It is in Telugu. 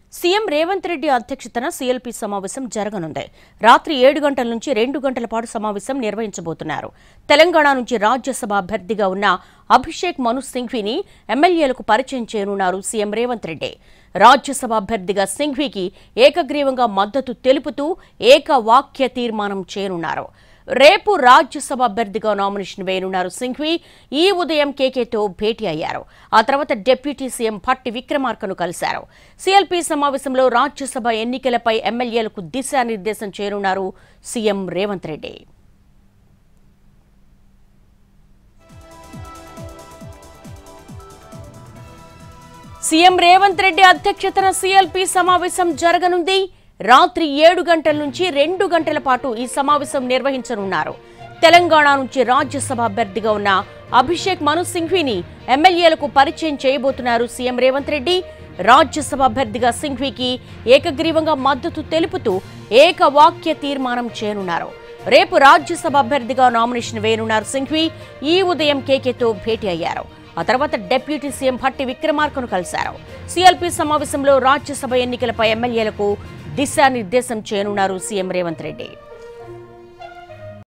సీఎం రేవంత్ రెడ్డి అధ్యక్షతన సీఎల్పీ సమావేశం జరగనుంది రాత్రి ఏడు గంటల నుంచి రెండు గంటల పాటు సమావేశం నిర్వహించబోతున్నారు తెలంగాణ నుంచి రాజ్యసభ అభ్యర్థిగా ఉన్న అభిషేక్ మను సింఘ్వీని ఎమ్మెల్యేలకు పరిచయం చేయనున్నారు సీఎం రేవంత్ రెడ్డి రాజ్యసభ అభ్యర్థిగా సింఘ్వీకి ఏకగ్రీవంగా మద్దతు తెలుపుతూ ఏకవాక్య తీర్మానం చేయనున్నారు రేపు రాజ్యసభ అభ్యర్థిగా నామినేషన్ వేయనున్నారు సింఘ్వి ఈ ఉదయం కేకేతో భేటీ అయ్యారు ఆ తర్వాత డిప్యూటీ సీఎం భట్టి విక్రమార్కను కలిశారు సీఎల్పీ సమావేశంలో రాజ్యసభ ఎన్నికలపై ఎమ్మెల్యేలకు దిశానిర్దేశం చేయనున్నారు సీఎం రేవంత్ రెడ్డి సీఎం రేవంత్ రెడ్డి అధ్యక్షతన సీఎల్పీ సమావేశం జరగనుంది రాత్రి ఏడు గంటల నుంచి రెండు గంటల పాటు ఈ సమావేశం నిర్వహించనున్నారు తెలంగాణ నుంచి రాజ్యసభ అభ్యర్థిగా ఉన్న అభిషేక్ మను సింఘ్వీని ఎమ్మెల్యేలకు పరిచయం చేయబోతున్నారు సీఎం రేవంత్ రెడ్డి రాజ్యసభ అభ్యర్థిగా సింఘ్వీకి ఏకగ్రీవంగా మద్దతు తెలుపుతూ ఏకవాక్య తీర్మానం చేయనున్నారు రేపు రాజ్యసభ అభ్యర్థిగా నామినేషన్ వేయనున్నారు సింఘ్వి ఈ ఉదయం కేకేతో భేటీ అయ్యారు ఆ తర్వాత డిప్యూటీ సీఎం భట్టి విక్రమార్కను కలిశారు సీఎల్పీ సమావేశంలో రాజ్యసభ ఎన్నికలపై ఎమ్మెల్యేలకు దిశానిర్దేశం చేయనున్నారు సీఎం రేవంత్ రెడ్డి